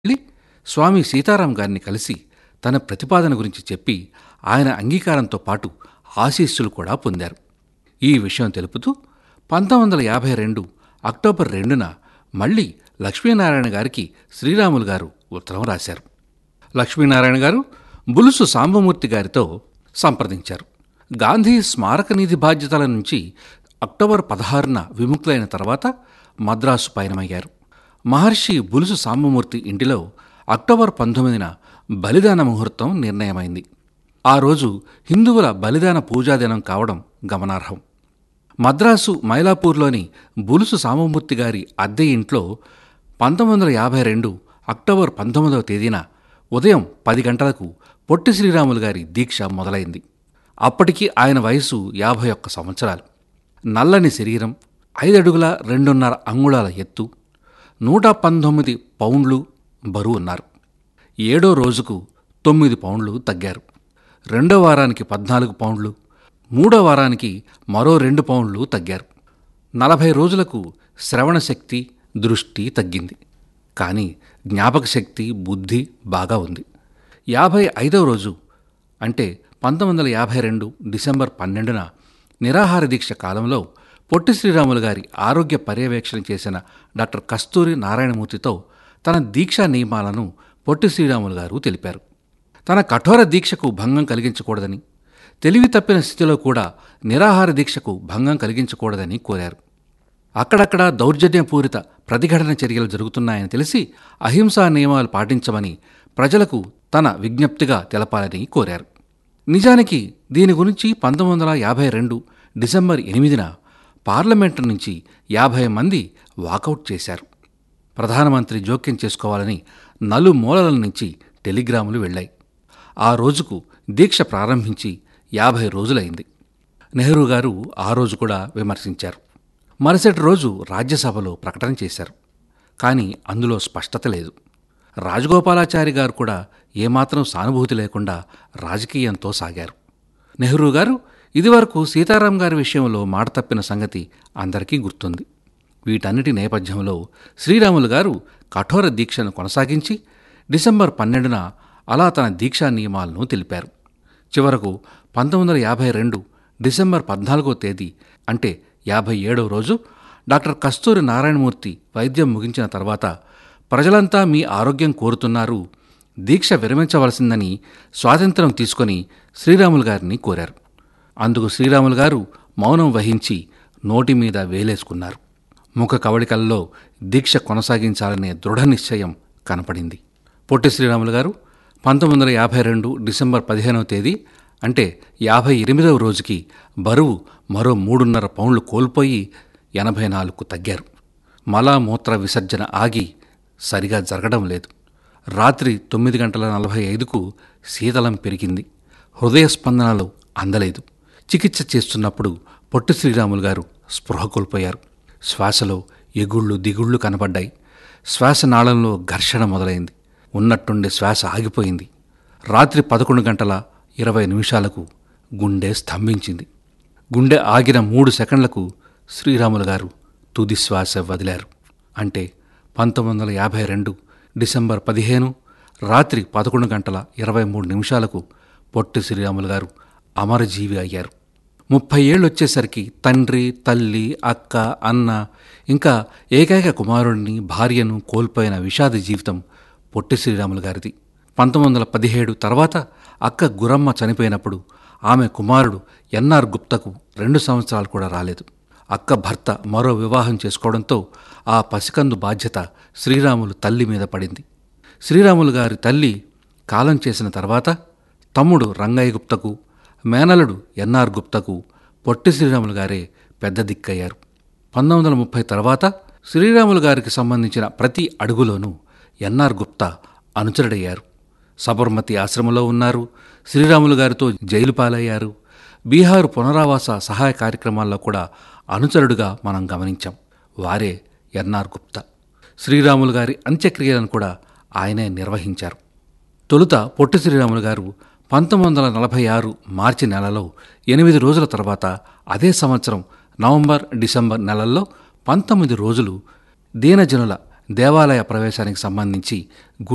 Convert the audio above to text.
వెళ్ళి స్వామి సీతారాం గారిని కలిసి తన ప్రతిపాదన గురించి చెప్పి ఆయన అంగీకారంతో పాటు ఆశీస్సులు కూడా పొందారు ఈ విషయం తెలుపుతూ పంతొమ్మిది వందల యాభై రెండు అక్టోబర్ రెండున మళ్ళీ లక్ష్మీనారాయణ గారికి శ్రీరాములు గారు ఉత్తరం రాశారు లక్ష్మీనారాయణ గారు బులుసు సాంబమూర్తి గారితో సంప్రదించారు గాంధీ స్మారక నిధి బాధ్యతల నుంచి అక్టోబర్ పదహారున విముక్తులైన తర్వాత మద్రాసు పయనమయ్యారు మహర్షి బులుసు సాంబమూర్తి ఇంటిలో అక్టోబర్ పంతొమ్మిదిన బలిదాన ముహూర్తం నిర్ణయమైంది ఆ రోజు హిందువుల బలిదాన పూజాదినం కావడం గమనార్హం మద్రాసు మైలాపూర్లోని బులుసు సాంబమూర్తి గారి అద్దె ఇంట్లో పంతొమ్మిది వందల యాభై రెండు అక్టోబర్ పంతొమ్మిదవ తేదీన ఉదయం పది గంటలకు పొట్టి శ్రీరాములు గారి దీక్ష మొదలైంది అప్పటికి ఆయన వయసు యాభై ఒక్క సంవత్సరాలు నల్లని శరీరం ఐదడుగుల రెండున్నర అంగుళాల ఎత్తు నూట పంతొమ్మిది పౌండ్లు బరువు ఉన్నారు ఏడో రోజుకు తొమ్మిది పౌండ్లు తగ్గారు రెండో వారానికి పద్నాలుగు పౌండ్లు మూడో వారానికి మరో రెండు పౌండ్లు తగ్గారు నలభై రోజులకు శ్రవణ శక్తి దృష్టి తగ్గింది కానీ జ్ఞాపక శక్తి బుద్ధి బాగా ఉంది యాభై ఐదవ రోజు అంటే పంతొమ్మిది వందల యాభై రెండు డిసెంబర్ పన్నెండున నిరాహార దీక్ష కాలంలో పొట్టి శ్రీరాములు గారి ఆరోగ్య పర్యవేక్షణ చేసిన డాక్టర్ కస్తూరి నారాయణమూర్తితో తన దీక్షా నియమాలను పొట్టి శ్రీరాములు గారు తెలిపారు తన కఠోర దీక్షకు భంగం కలిగించకూడదని తెలివి తప్పిన స్థితిలో కూడా నిరాహార దీక్షకు భంగం కలిగించకూడదని కోరారు అక్కడక్కడ దౌర్జన్యపూరిత ప్రతిఘటన చర్యలు జరుగుతున్నాయని తెలిసి అహింసా నియమాలు పాటించమని ప్రజలకు తన విజ్ఞప్తిగా తెలపాలని కోరారు నిజానికి దీని గురించి పంతొమ్మిది వందల యాభై రెండు డిసెంబర్ ఎనిమిదిన పార్లమెంటు నుంచి యాభై మంది వాకౌట్ చేశారు ప్రధానమంత్రి జోక్యం చేసుకోవాలని నలుమూలల నుంచి టెలిగ్రాములు వెళ్ళాయి ఆ రోజుకు దీక్ష ప్రారంభించి యాభై రోజులైంది నెహ్రూ గారు ఆ రోజు కూడా విమర్శించారు మరుసటి రోజు రాజ్యసభలో ప్రకటన చేశారు కానీ అందులో స్పష్టత లేదు రాజగోపాలాచారి గారు కూడా ఏమాత్రం సానుభూతి లేకుండా రాజకీయంతో సాగారు నెహ్రూ గారు ఇదివరకు సీతారాం గారి విషయంలో మాట తప్పిన సంగతి అందరికీ గుర్తుంది వీటన్నిటి నేపథ్యంలో శ్రీరాములు గారు కఠోర దీక్షను కొనసాగించి డిసెంబర్ పన్నెండున అలా తన దీక్షా నియమాలను తెలిపారు చివరకు పంతొమ్మిది వందల యాభై రెండు డిసెంబర్ పద్నాలుగో తేదీ అంటే యాభై ఏడవ రోజు డాక్టర్ కస్తూరి నారాయణమూర్తి వైద్యం ముగించిన తర్వాత ప్రజలంతా మీ ఆరోగ్యం కోరుతున్నారు దీక్ష విరమించవలసిందని స్వాతంత్రం తీసుకొని శ్రీరాములు గారిని కోరారు అందుకు శ్రీరాములు గారు మౌనం వహించి నోటి మీద వేలేసుకున్నారు ముఖ కవళికల్లో దీక్ష కొనసాగించాలనే దృఢ నిశ్చయం కనపడింది పొట్టి శ్రీరాములు గారు పంతొమ్మిది వందల యాభై రెండు డిసెంబర్ పదిహేనవ తేదీ అంటే యాభై ఎనిమిదవ రోజుకి బరువు మరో మూడున్నర పౌండ్లు కోల్పోయి ఎనభై నాలుగుకు తగ్గారు మలామూత్ర విసర్జన ఆగి సరిగా జరగడం లేదు రాత్రి తొమ్మిది గంటల నలభై ఐదుకు శీతలం పెరిగింది హృదయ స్పందనలు అందలేదు చికిత్స చేస్తున్నప్పుడు పొట్టి శ్రీరాములు గారు స్పృహ కోల్పోయారు శ్వాసలో ఎగుళ్ళు దిగుళ్ళు కనబడ్డాయి శ్వాసనాళంలో ఘర్షణ మొదలైంది ఉన్నట్టుండి శ్వాస ఆగిపోయింది రాత్రి పదకొండు గంటల ఇరవై నిమిషాలకు గుండె స్తంభించింది గుండె ఆగిన మూడు సెకండ్లకు శ్రీరాములు గారు తుది శ్వాస వదిలారు అంటే పంతొమ్మిది వందల యాభై రెండు డిసెంబర్ పదిహేను రాత్రి పదకొండు గంటల ఇరవై మూడు నిమిషాలకు పొట్టి శ్రీరాములు గారు అమరజీవి అయ్యారు ముప్పై ఏళ్ళు వచ్చేసరికి తండ్రి తల్లి అక్క అన్న ఇంకా ఏకైక కుమారుడిని భార్యను కోల్పోయిన విషాద జీవితం పొట్టి శ్రీరాములు గారిది పంతొమ్మిది వందల పదిహేడు తర్వాత అక్క గురమ్మ చనిపోయినప్పుడు ఆమె కుమారుడు ఎన్ఆర్ గుప్తకు రెండు సంవత్సరాలు కూడా రాలేదు అక్క భర్త మరో వివాహం చేసుకోవడంతో ఆ పసికందు బాధ్యత శ్రీరాములు తల్లి మీద పడింది శ్రీరాములు గారి తల్లి కాలం చేసిన తర్వాత తమ్ముడు రంగయ్య గుప్తకు మేనలుడు ఎన్ఆర్ గుప్తకు పొట్టి శ్రీరాములు గారే పెద్ద దిక్కయ్యారు పంతొమ్మిది వందల ముప్పై తర్వాత శ్రీరాములు గారికి సంబంధించిన ప్రతి అడుగులోనూ ఎన్ఆర్ గుప్తా అనుచరుడయ్యారు సబర్మతి ఆశ్రమంలో ఉన్నారు శ్రీరాములు గారితో జైలు పాలయ్యారు బీహారు పునరావాస సహాయ కార్యక్రమాల్లో కూడా అనుచరుడుగా మనం గమనించాం వారే ఎన్ఆర్ గుప్తా శ్రీరాములు గారి అంత్యక్రియలను కూడా ఆయనే నిర్వహించారు తొలుత పొట్టి శ్రీరాములు గారు పంతొమ్మిది వందల నలభై ఆరు మార్చి నెలలో ఎనిమిది రోజుల తర్వాత అదే సంవత్సరం నవంబర్ డిసెంబర్ నెలల్లో పంతొమ్మిది రోజులు దీనజనుల దేవాలయ ప్రవేశానికి సంబంధించి